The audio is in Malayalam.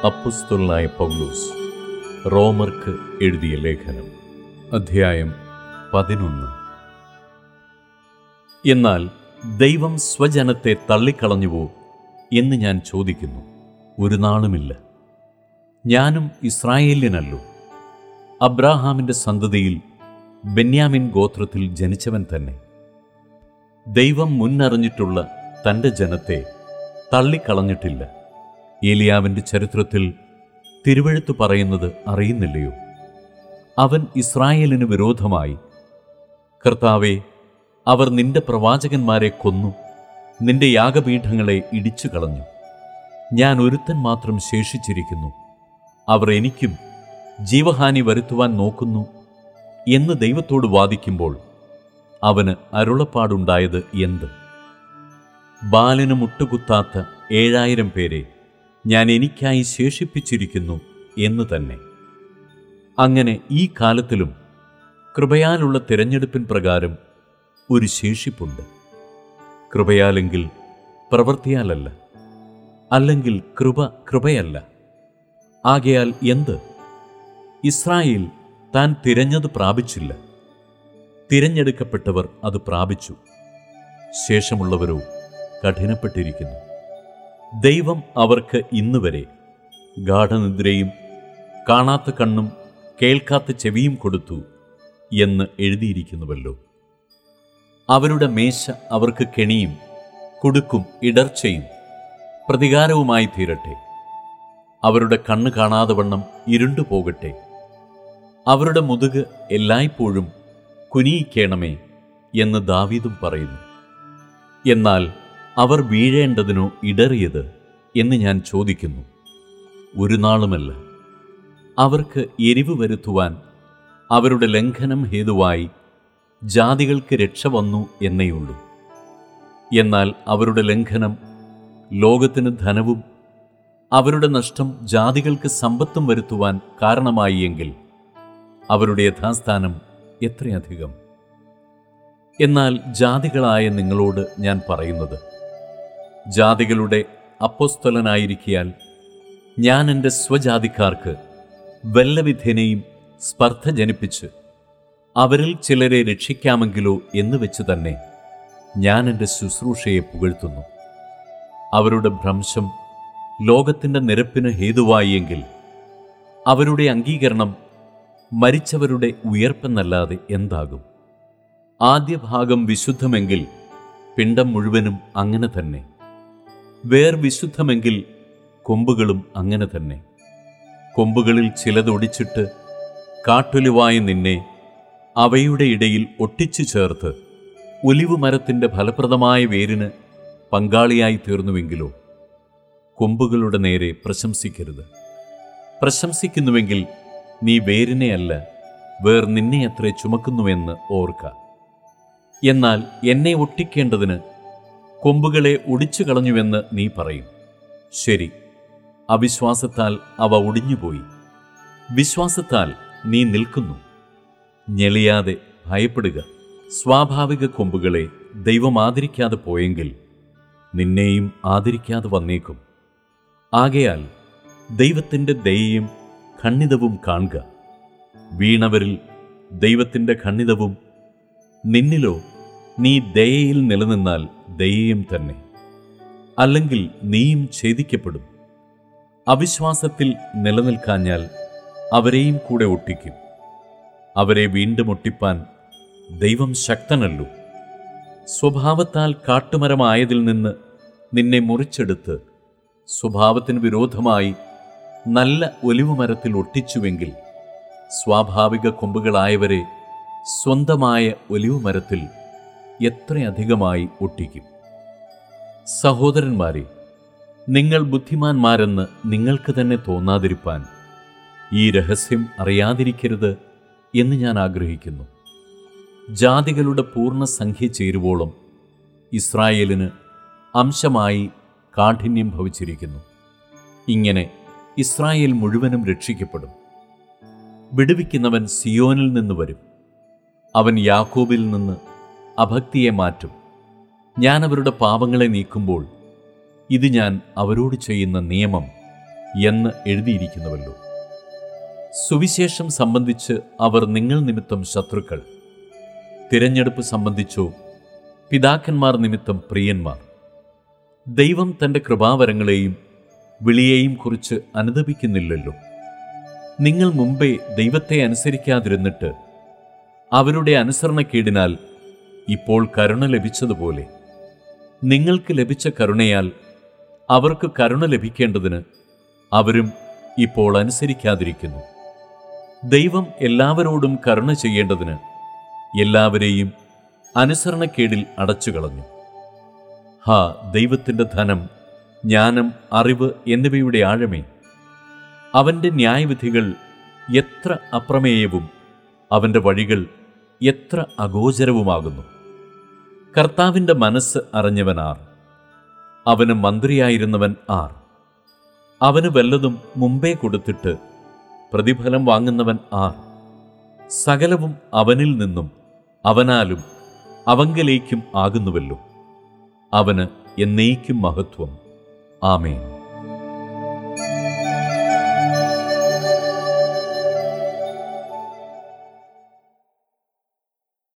അപ്പുസ്തലനായ പൗലൂസ് റോമർക്ക് എഴുതിയ ലേഖനം അധ്യായം പതിനൊന്ന് എന്നാൽ ദൈവം സ്വജനത്തെ തള്ളിക്കളഞ്ഞുവോ എന്ന് ഞാൻ ചോദിക്കുന്നു ഒരു നാളുമില്ല ഞാനും ഇസ്രായേല്യനല്ലോ അബ്രാഹാമിൻ്റെ സന്തതിയിൽ ബെന്യാമിൻ ഗോത്രത്തിൽ ജനിച്ചവൻ തന്നെ ദൈവം മുന്നറിഞ്ഞിട്ടുള്ള തൻ്റെ ജനത്തെ തള്ളിക്കളഞ്ഞിട്ടില്ല ഏലിയാവിൻ്റെ ചരിത്രത്തിൽ തിരുവഴുത്ത് പറയുന്നത് അറിയുന്നില്ലയോ അവൻ ഇസ്രായേലിന് വിരോധമായി കർത്താവെ അവർ നിന്റെ പ്രവാചകന്മാരെ കൊന്നു നിന്റെ യാഗപീഠങ്ങളെ ഇടിച്ചു കളഞ്ഞു ഞാൻ ഒരുത്തൻ മാത്രം ശേഷിച്ചിരിക്കുന്നു അവർ എനിക്കും ജീവഹാനി വരുത്തുവാൻ നോക്കുന്നു എന്ന് ദൈവത്തോട് വാദിക്കുമ്പോൾ അവന് അരുളപ്പാടുണ്ടായത് എന്ത് ബാലന് മുട്ടുകുത്താത്ത ഏഴായിരം പേരെ ഞാൻ എനിക്കായി ശേഷിപ്പിച്ചിരിക്കുന്നു എന്ന് തന്നെ അങ്ങനെ ഈ കാലത്തിലും കൃപയാലുള്ള തിരഞ്ഞെടുപ്പിൻ പ്രകാരം ഒരു ശേഷിപ്പുണ്ട് കൃപയാലെങ്കിൽ പ്രവൃത്തിയാലല്ല അല്ലെങ്കിൽ കൃപ കൃപയല്ല ആകയാൽ എന്ത് ഇസ്രായേൽ താൻ തിരഞ്ഞത് പ്രാപിച്ചില്ല തിരഞ്ഞെടുക്കപ്പെട്ടവർ അത് പ്രാപിച്ചു ശേഷമുള്ളവരോ കഠിനപ്പെട്ടിരിക്കുന്നു ദൈവം അവർക്ക് ഇന്നുവരെ ഗാഠനിദ്രയും കാണാത്ത കണ്ണും കേൾക്കാത്ത ചെവിയും കൊടുത്തു എന്ന് എഴുതിയിരിക്കുന്നുവല്ലോ അവരുടെ മേശ അവർക്ക് കെണിയും കുടുക്കും ഇടർച്ചയും പ്രതികാരവുമായി തീരട്ടെ അവരുടെ കണ്ണ് കാണാതെ വണ്ണം ഇരുണ്ടു പോകട്ടെ അവരുടെ മുതുക് എല്ലായ്പ്പോഴും കുനിയിക്കേണമേ എന്ന് ദാവീദും പറയുന്നു എന്നാൽ അവർ വീഴേണ്ടതിനോ ഇടറിയത് എന്ന് ഞാൻ ചോദിക്കുന്നു ഒരു നാളുമല്ല അവർക്ക് എരിവ് വരുത്തുവാൻ അവരുടെ ലംഘനം ഹേതുവായി ജാതികൾക്ക് രക്ഷ വന്നു എന്നേയുള്ളൂ എന്നാൽ അവരുടെ ലംഘനം ലോകത്തിന് ധനവും അവരുടെ നഷ്ടം ജാതികൾക്ക് സമ്പത്തും വരുത്തുവാൻ കാരണമായി എങ്കിൽ അവരുടെ യഥാസ്ഥാനം എത്രയധികം എന്നാൽ ജാതികളായ നിങ്ങളോട് ഞാൻ പറയുന്നത് ജാതികളുടെ അപ്പോസ്തലനായിരിക്കിയാൽ ഞാൻ എൻ്റെ സ്വജാതിക്കാർക്ക് വല്ലവിധേനയും സ്പർദ്ധ ജനിപ്പിച്ച് അവരിൽ ചിലരെ രക്ഷിക്കാമെങ്കിലോ എന്ന് വെച്ച് തന്നെ ഞാൻ എൻ്റെ ശുശ്രൂഷയെ പുകഴ്ത്തുന്നു അവരുടെ ഭ്രംശം ലോകത്തിൻ്റെ നിരപ്പിന് ഹേതുവായി എങ്കിൽ അവരുടെ അംഗീകരണം മരിച്ചവരുടെ ഉയർപ്പെന്നല്ലാതെ എന്താകും ആദ്യ ഭാഗം വിശുദ്ധമെങ്കിൽ പിണ്ടം മുഴുവനും അങ്ങനെ തന്നെ വേർ വിശുദ്ധമെങ്കിൽ കൊമ്പുകളും അങ്ങനെ തന്നെ കൊമ്പുകളിൽ ചിലതൊടിച്ചിട്ട് കാട്ടൊലിവായ നിന്നെ അവയുടെ ഇടയിൽ ഒട്ടിച്ചു ചേർത്ത് ഒലിവ് മരത്തിൻ്റെ ഫലപ്രദമായ വേരിന് പങ്കാളിയായി തീർന്നുവെങ്കിലോ കൊമ്പുകളുടെ നേരെ പ്രശംസിക്കരുത് പ്രശംസിക്കുന്നുവെങ്കിൽ നീ വേരിനെയല്ല വേർ നിന്നെ അത്രേ ചുമക്കുന്നുവെന്ന് ഓർക്ക എന്നാൽ എന്നെ ഒട്ടിക്കേണ്ടതിന് കൊമ്പുകളെ ഒടിച്ചു കളഞ്ഞുവെന്ന് നീ പറയും ശരി അവിശ്വാസത്താൽ അവ ഒടിഞ്ഞുപോയി വിശ്വാസത്താൽ നീ നിൽക്കുന്നു ഞെളിയാതെ ഭയപ്പെടുക സ്വാഭാവിക കൊമ്പുകളെ ദൈവം ആദരിക്കാതെ പോയെങ്കിൽ നിന്നെയും ആദരിക്കാതെ വന്നേക്കും ആകയാൽ ദൈവത്തിൻ്റെ ദയയും ഖണ്ഡിതവും കാണുക വീണവരിൽ ദൈവത്തിൻ്റെ ഖണ്ഡിതവും നിന്നിലോ നീ ദയയിൽ നിലനിന്നാൽ ദയയും തന്നെ അല്ലെങ്കിൽ നീയും ഛേദിക്കപ്പെടും അവിശ്വാസത്തിൽ നിലനിൽക്കാഞ്ഞാൽ അവരെയും കൂടെ ഒട്ടിക്കും അവരെ വീണ്ടും ഒട്ടിപ്പാൻ ദൈവം ശക്തനല്ലോ സ്വഭാവത്താൽ കാട്ടുമരമായതിൽ നിന്ന് നിന്നെ മുറിച്ചെടുത്ത് സ്വഭാവത്തിന് വിരോധമായി നല്ല ഒലിവുമരത്തിൽ ഒട്ടിച്ചുവെങ്കിൽ സ്വാഭാവിക കൊമ്പുകളായവരെ സ്വന്തമായ ഒലിവുമരത്തിൽ എത്രയധികമായി ഒട്ടിക്കും സഹോദരന്മാരെ നിങ്ങൾ ബുദ്ധിമാന്മാരെന്ന് നിങ്ങൾക്ക് തന്നെ തോന്നാതിരിപ്പാൻ ഈ രഹസ്യം അറിയാതിരിക്കരുത് എന്ന് ഞാൻ ആഗ്രഹിക്കുന്നു ജാതികളുടെ പൂർണ്ണ സംഖ്യ ചേരുവോളം ഇസ്രായേലിന് അംശമായി കാഠിന്യം ഭവിച്ചിരിക്കുന്നു ഇങ്ങനെ ഇസ്രായേൽ മുഴുവനും രക്ഷിക്കപ്പെടും വിടുവിക്കുന്നവൻ സിയോനിൽ നിന്ന് വരും അവൻ യാക്കോബിൽ നിന്ന് അഭക്തിയെ മാറ്റും ഞാൻ അവരുടെ പാപങ്ങളെ നീക്കുമ്പോൾ ഇത് ഞാൻ അവരോട് ചെയ്യുന്ന നിയമം എന്ന് എഴുതിയിരിക്കുന്നുവല്ലോ സുവിശേഷം സംബന്ധിച്ച് അവർ നിങ്ങൾ നിമിത്തം ശത്രുക്കൾ തിരഞ്ഞെടുപ്പ് സംബന്ധിച്ചോ പിതാക്കന്മാർ നിമിത്തം പ്രിയന്മാർ ദൈവം തൻ്റെ കൃപാവരങ്ങളെയും വിളിയെയും കുറിച്ച് അനുദപിക്കുന്നില്ലല്ലോ നിങ്ങൾ മുമ്പേ ദൈവത്തെ അനുസരിക്കാതിരുന്നിട്ട് അവരുടെ അനുസരണക്കേടിനാൽ ഇപ്പോൾ കരുണ ലഭിച്ചതുപോലെ നിങ്ങൾക്ക് ലഭിച്ച കരുണയാൽ അവർക്ക് കരുണ ലഭിക്കേണ്ടതിന് അവരും ഇപ്പോൾ അനുസരിക്കാതിരിക്കുന്നു ദൈവം എല്ലാവരോടും കരുണ ചെയ്യേണ്ടതിന് എല്ലാവരെയും അനുസരണക്കേടിൽ അടച്ചുകളഞ്ഞു ഹാ ദൈവത്തിൻ്റെ ധനം ജ്ഞാനം അറിവ് എന്നിവയുടെ ആഴമേ അവൻ്റെ ന്യായവിധികൾ എത്ര അപ്രമേയവും അവൻ്റെ വഴികൾ എത്ര അഗോചരവുമാകുന്നു കർത്താവിൻ്റെ മനസ്സ് അറിഞ്ഞവൻ ആർ അവന് മന്ത്രിയായിരുന്നവൻ ആർ അവന് വല്ലതും മുമ്പേ കൊടുത്തിട്ട് പ്രതിഫലം വാങ്ങുന്നവൻ ആർ സകലവും അവനിൽ നിന്നും അവനാലും അവങ്കലേക്കും ആകുന്നുവല്ലോ അവന് എന്നേക്കും മഹത്വം ആമേൻ